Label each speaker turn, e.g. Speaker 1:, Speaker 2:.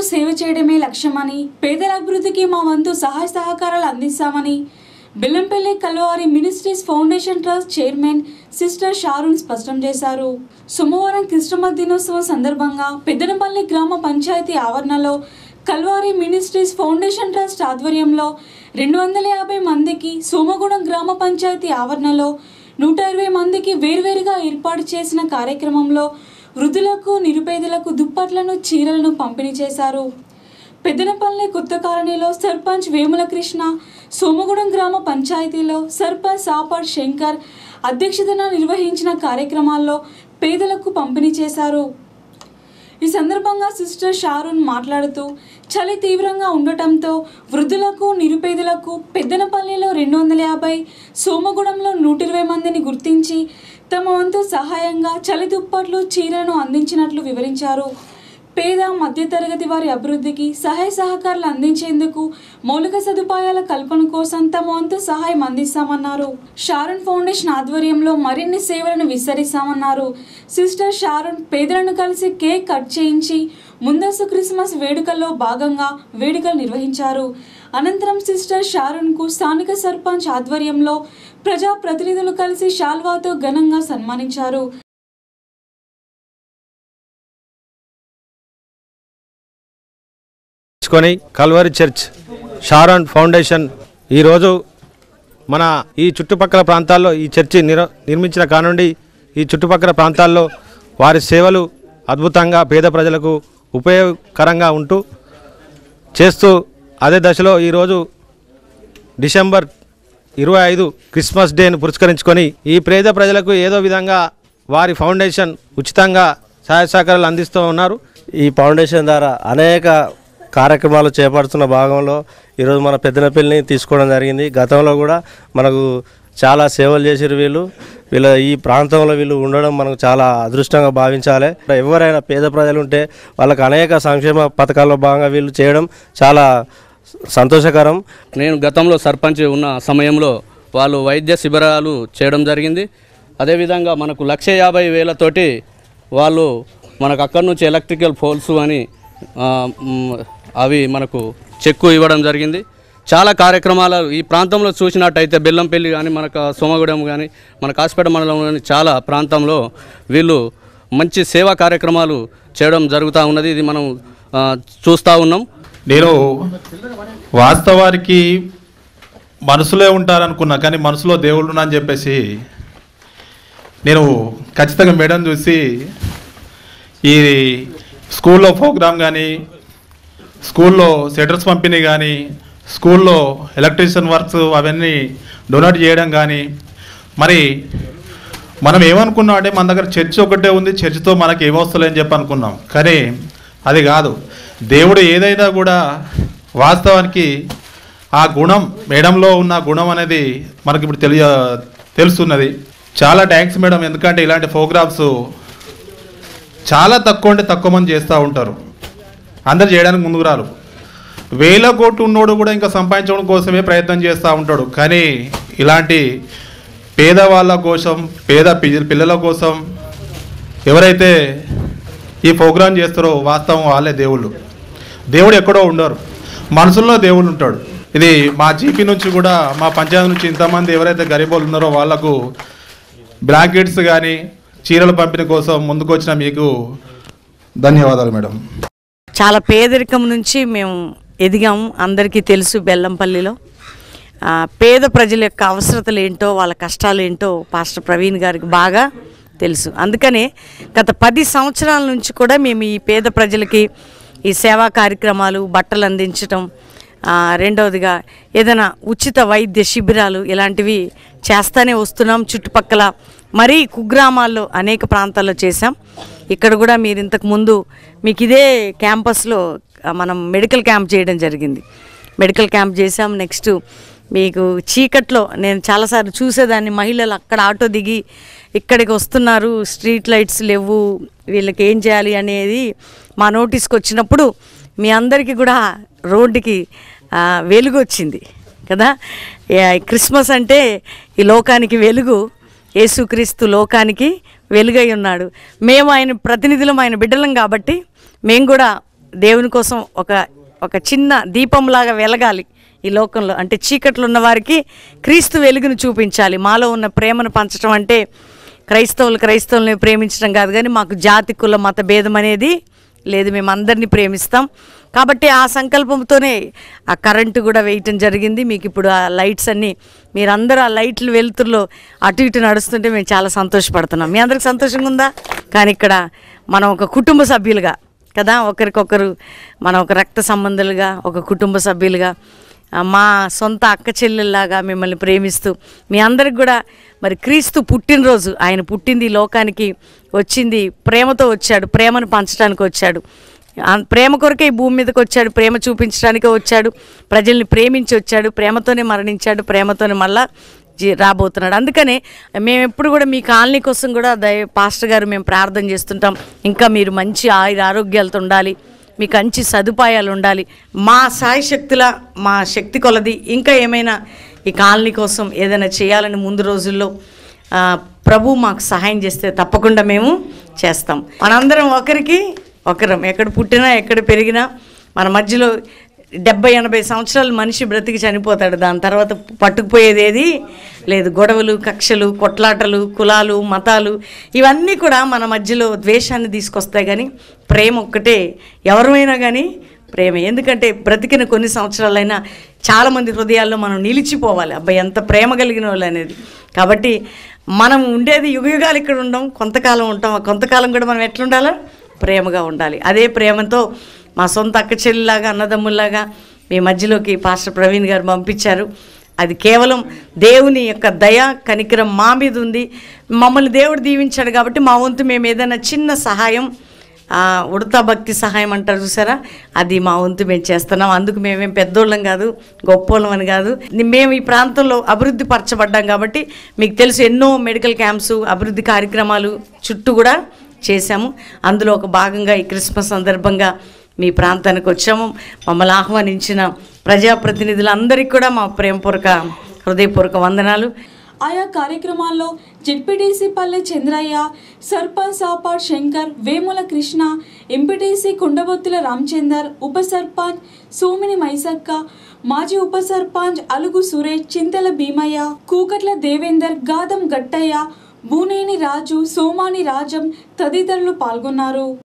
Speaker 1: సేవ చేయడమే లక్ష్యమని పేదల అభివృద్ధికి మా వంతు సహాయ సహకారాలు అందిస్తామని Bellampalli Calvary ministries foundation trust chairman sister Sharon స్పష్టం చేశారు సోమవారం క్రిస్టమస్ దినోత్సవం సందర్భంగా పెద్దనపల్లి గ్రామ పంచాయతీ ఆవరణలో కల్వారి మినిస్ట్రీస్ ఫౌండేషన్ ట్రస్ట్ ఆధ్వర్యంలో రెండు వందల యాభై మందికి సోమగూడెం గ్రామ పంచాయతీ ఆవరణలో నూట ఇరవై మందికి వేర్వేరుగా ఏర్పాటు చేసిన కార్యక్రమంలో వృద్ధులకు నిరుపేదలకు దుప్పట్లను చీరలను పంపిణీ చేశారు పెద్దనపల్లి కొత్త కాలనీలో సర్పంచ్ వేముల కృష్ణ సోమగూడెం గ్రామ పంచాయతీలో సర్పంచ్ సాపాడ్ శంకర్ అధ్యక్షతన నిర్వహించిన కార్యక్రమాల్లో పేదలకు పంపిణీ చేశారు ఈ సందర్భంగా సిస్టర్ షారూన్ మాట్లాడుతూ చలి తీవ్రంగా ఉండటంతో వృద్ధులకు నిరుపేదలకు పెద్దనపల్లిలో రెండు వందల యాభై సోమగూడెంలో నూట ఇరవై మందిని గుర్తించి తమ వంతు సహాయంగా చలి దుప్పట్లు చీరలను అందించినట్లు వివరించారు పేద మధ్యతరగతి వారి అభివృద్ధికి సహాయ సహకారాలు అందించేందుకు మౌలిక సదుపాయాల కల్పన కోసం తమ వంతు సహాయం అందిస్తామన్నారు షారూన్ ఫౌండేషన్ ఆధ్వర్యంలో మరిన్ని సేవలను విస్తరిస్తామన్నారు సిస్టర్ షారూన్ పేదలను కలిసి కేక్ కట్ చేయించి ముందస్తు క్రిస్మస్ వేడుకల్లో భాగంగా వేడుకలు నిర్వహించారు అనంతరం సిస్టర్ షారూన్కు స్థానిక సర్పంచ్ ఆధ్వర్యంలో ప్రజా ప్రతినిధులు కలిసి షాల్వాతో ఘనంగా సన్మానించారు
Speaker 2: కొని కల్వరి చర్చ్ షారాన్ ఫౌండేషన్ ఈరోజు మన ఈ చుట్టుపక్కల ప్రాంతాల్లో ఈ చర్చి నిర నిర్మించిన కానుండి ఈ చుట్టుపక్కల ప్రాంతాల్లో వారి సేవలు అద్భుతంగా పేద ప్రజలకు ఉపయోగకరంగా ఉంటూ చేస్తూ అదే దశలో ఈరోజు డిసెంబర్ ఇరవై ఐదు క్రిస్మస్ డేను పురస్కరించుకొని ఈ పేద ప్రజలకు ఏదో విధంగా వారి ఫౌండేషన్ ఉచితంగా సహాయ సహకారాలు అందిస్తూ ఉన్నారు
Speaker 3: ఈ ఫౌండేషన్ ద్వారా అనేక కార్యక్రమాలు చేపడుతున్న భాగంలో ఈరోజు మన పెద్దనపల్లిని తీసుకోవడం జరిగింది గతంలో కూడా మనకు చాలా సేవలు చేసారు వీళ్ళు వీళ్ళ ఈ ప్రాంతంలో వీళ్ళు ఉండడం మనకు చాలా అదృష్టంగా భావించాలి ఎవరైనా పేద ప్రజలు ఉంటే వాళ్ళకి అనేక సంక్షేమ పథకాల్లో భాగంగా వీళ్ళు చేయడం చాలా సంతోషకరం
Speaker 4: నేను గతంలో సర్పంచ్ ఉన్న సమయంలో వాళ్ళు వైద్య శిబిరాలు చేయడం జరిగింది అదేవిధంగా మనకు లక్ష యాభై వేలతోటి వాళ్ళు మనకు అక్కడి నుంచి ఎలక్ట్రికల్ పోల్స్ అని ఆ, మ్, అవి మనకు చెక్కు ఇవ్వడం జరిగింది చాలా కార్యక్రమాలు ఈ ప్రాంతంలో చూసినట్టయితే బెల్లంపల్లి కానీ మనకు సోమగూడెం కానీ మన కాసిపేట మండలం కానీ చాలా ప్రాంతంలో వీళ్ళు మంచి సేవా కార్యక్రమాలు చేయడం జరుగుతూ ఉన్నది ఇది మనం ఆ, చూస్తూ ఉన్నాం
Speaker 5: నేను వాస్తవానికి మనసులో ఉంటారనుకున్నా కానీ మనసులో దేవుడు అని చెప్పేసి నేను ఖచ్చితంగా మేడం చూసి ఈ స్కూల్లో ప్రోగ్రామ్ కానీ స్కూల్లో సెటర్స్ పంపిణీ కానీ స్కూల్లో ఎలక్ట్రీషియన్ వర్క్స్ అవన్నీ డొనేట్ చేయడం కానీ మరి మనం ఏమనుకున్నాం అంటే మన దగ్గర చర్చ్ ఒకటే ఉంది చర్చితో మనకి ఏమొస్తలేని చెప్పి అనుకున్నాం కానీ అది కాదు దేవుడు ఏదైనా కూడా వాస్తవానికి ఆ గుణం మేడంలో ఉన్న గుణం అనేది మనకి ఇప్పుడు తెలియ తెలుస్తున్నది చాలా థ్యాంక్స్ మేడం ఎందుకంటే ఇలాంటి ప్రోగ్రామ్స్ చాలా తక్కువ అంటే తక్కువ మంది చేస్తూ ఉంటారు అందరు చేయడానికి ముందుకు రారు వేల కోట్లు ఉన్నోడు కూడా ఇంకా సంపాదించడం కోసమే ప్రయత్నం చేస్తూ ఉంటాడు కానీ ఇలాంటి పేదవాళ్ళ కోసం పేద పి- పిల్లల కోసం ఎవరైతే ఈ ప్రోగ్రాం చేస్తారో వాస్తవం వాళ్ళే దేవుళ్ళు దేవుడు ఎక్కడో ఉండరు మనసుల్లో దేవుడు ఉంటాడు ఇది మా జీపీ నుంచి కూడా మా పంచాయతీ నుంచి ఇంతమంది ఎవరైతే గరీబోళ్ళు ఉన్నారో వాళ్లకు బ్లాంకెట్స్ కానీ చీరల పంపిణీ కోసం ముందుకు వచ్చిన మీకు ధన్యవాదాలు మేడం
Speaker 6: చాలా పేదరికం నుంచి మేము ఎదిగాము అందరికీ తెలుసు బెల్లంపల్లిలో ఆ, పేద ప్రజల యొక్క అవసరతలు ఏంటో వాళ్ళ కష్టాలు ఏంటో పాస్టర్ ప్రవీణ్ గారికి బాగా తెలుసు అందుకనే గత పది సంవత్సరాల నుంచి కూడా మేము ఈ పేద ప్రజలకి ఈ సేవా కార్యక్రమాలు బట్టలు అందించటం ఆ, రెండవదిగా ఏదైనా ఉచిత వైద్య శిబిరాలు ఇలాంటివి చేస్తానే వస్తున్నాం చుట్టుపక్కల మరీ కుగ్రామాల్లో అనేక ప్రాంతాల్లో చేశాం ఇక్కడ కూడా మీరు ఇంతకు ముందు మీకు ఇదే క్యాంపస్లో ఆ, మనం మెడికల్ క్యాంప్ చేయడం జరిగింది మెడికల్ క్యాంప్ చేసాం నెక్స్ట్ మీకు చీకట్లో నేను చాలాసార్లు చూసేదాన్ని మహిళలు అక్కడ ఆటో దిగి ఇక్కడికి వస్తున్నారు స్ట్రీట్ లైట్స్ లేవు వీళ్ళకి ఏం చేయాలి అనేది మా నోటీస్కి వచ్చినప్పుడు మీ అందరికీ కూడా రోడ్డుకి ఆ, వెలుగు వచ్చింది కదా ఏ, క్రిస్మస్ అంటే ఈ లోకానికి వెలుగు యేసుక్రీస్తు లోకానికి వెలుగై ఉన్నాడు మేము ఆయన ప్రతినిధులం ఆయన బిడ్డలం కాబట్టి మేము కూడా దేవుని కోసం ఒక ఒక చిన్న దీపంలాగా వెలగాలి ఈ లోకంలో అంటే చీకట్లో ఉన్న వారికి క్రీస్తు వెలుగును చూపించాలి మాలో ఉన్న ప్రేమను పంచడం అంటే క్రైస్తవులు క్రైస్తవుల్ని ప్రేమించడం కాదు కానీ మాకు జాతి కుల మత భేదం అనేది లేదు మేము అందరినీ ప్రేమిస్తాం కాబట్టి ఆ సంకల్పంతోనే ఆ కరెంటు కూడా వేయటం జరిగింది మీకు ఇప్పుడు ఆ లైట్స్ అన్నీ మీరందరూ ఆ లైట్లు వెలుతురులో అటు ఇటు నడుస్తుంటే మేము చాలా సంతోషపడుతున్నాం మీ అందరికి సంతోషంగా ఉందా కానీ ఇక్కడ మనం ఒక కుటుంబ సభ్యులుగా కదా ఒకరికొకరు మనం ఒక రక్త సంబంధాలుగా ఒక కుటుంబ సభ్యులుగా ఆ, మా సొంత అక్క చెల్లెల్లాగా మిమ్మల్ని ప్రేమిస్తూ మీ అందరికి కూడా మరి క్రీస్తు పుట్టినరోజు ఆయన పుట్టింది ఈ లోకానికి వచ్చింది ప్రేమతో వచ్చాడు ప్రేమను పంచడానికి వచ్చాడు ఆ ప్రేమ కొరకే ఈ భూమి మీదకి వచ్చాడు ప్రేమ చూపించడానికే వచ్చాడు ప్రజల్ని ప్రేమించి వచ్చాడు ప్రేమతోనే మరణించాడు ప్రేమతోనే మళ్ళా జీ- రాబోతున్నాడు అందుకనే మేము ఎప్పుడు కూడా మీ కాలనీ కోసం కూడా దయ పాస్టర్ గారు మేము ప్రార్థన చేస్తుంటాం ఇంకా మీరు మంచి ఆయుర ఆరోగ్యాలతో ఉండాలి మీకు మంచి సదుపాయాలు ఉండాలి మా సాయి శక్తుల మా శక్తి కొలది ఇంకా ఏమైనా ఈ కాలనీ కోసం ఏదైనా చేయాలని ముందు రోజుల్లో ఆ, ప్రభు మాకు సహాయం చేస్తే తప్పకుండా మేము చేస్తాం మనందరం ఒకరికి ఒకరం ఎక్కడ పుట్టినా ఎక్కడ పెరిగినా మన మధ్యలో డెబ్బై ఎనభై సంవత్సరాలు మనిషి బ్రతికి చనిపోతాడు దాని తర్వాత పట్టుకుపోయేది ఏది లేదు గొడవలు కక్షలు కొట్లాటలు కులాలు మతాలు ఇవన్నీ కూడా మన మధ్యలో ద్వేషాన్ని తీసుకొస్తాయి కానీ ప్రేమ ఒక్కటే ఎవరైనా కానీ ప్రేమ ఎందుకంటే బ్రతికిన కొన్ని సంవత్సరాలైనా చాలామంది హృదయాల్లో మనం నిలిచిపోవాలి అబ్బాయి ఎంత ప్రేమ కలిగిన వాళ్ళు అనేది కాబట్టి మనం ఉండేది యుగయుగాలు ఇక్కడ ఉండం కొంతకాలం ఉంటాం ఆ కొంతకాలం కూడా మనం ఎట్లుండాలా ప్రేమగా ఉండాలి అదే ప్రేమతో మా సొంత అక్క చెల్లిలాగా అన్నదమ్ముల్లాగా మీ మధ్యలోకి పాస్టర్ ప్రవీణ్ గారు పంపించారు అది కేవలం దేవుని యొక్క దయ కనికరం మా మీద ఉంది మమ్మల్ని దేవుడు దీవించాడు కాబట్టి మా వంతు మేము ఏదైనా చిన్న సహాయం ఆ, ఉడతా భక్తి సహాయం అంటారు చూసారా అది మా వంతు మేము చేస్తున్నాం అందుకు మేమేం పెద్దోళ్ళం కాదు గొప్పోళ్ళం అని కాదు మేము ఈ ప్రాంతంలో అభివృద్ధి పరచబడ్డాం కాబట్టి మీకు తెలుసు ఎన్నో మెడికల్ క్యాంప్స్ అభివృద్ధి కార్యక్రమాలు చుట్టూ కూడా చేశాము అందులో ఒక భాగంగా ఈ క్రిస్మస్ సందర్భంగా మీ ప్రాంతానికి వచ్చాము మమ్మల్ని ఆహ్వానించిన ప్రజాప్రతినిధులందరికీ కూడా మా ప్రేమపూర్వక హృదయపూర్వక వందనాలు
Speaker 1: ఆయా కార్యక్రమాల్లో జెడ్పీటీసీ పల్లె చంద్రయ్య సర్పంచ్ సాపాడ్ శంకర్ వేముల కృష్ణ ఎంపీటీసీ కుండబొత్తుల రామచందర్ ఉప సర్పంచ్ సోమిని మైసక్క మాజీ ఉప సర్పంచ్ అలుగు సురేష్ చింతల భీమయ్య కూకట్ల దేవేందర్ గాదం గట్టయ్య బూనేని రాజు సోమాని రాజం తదితరులు పాల్గొన్నారు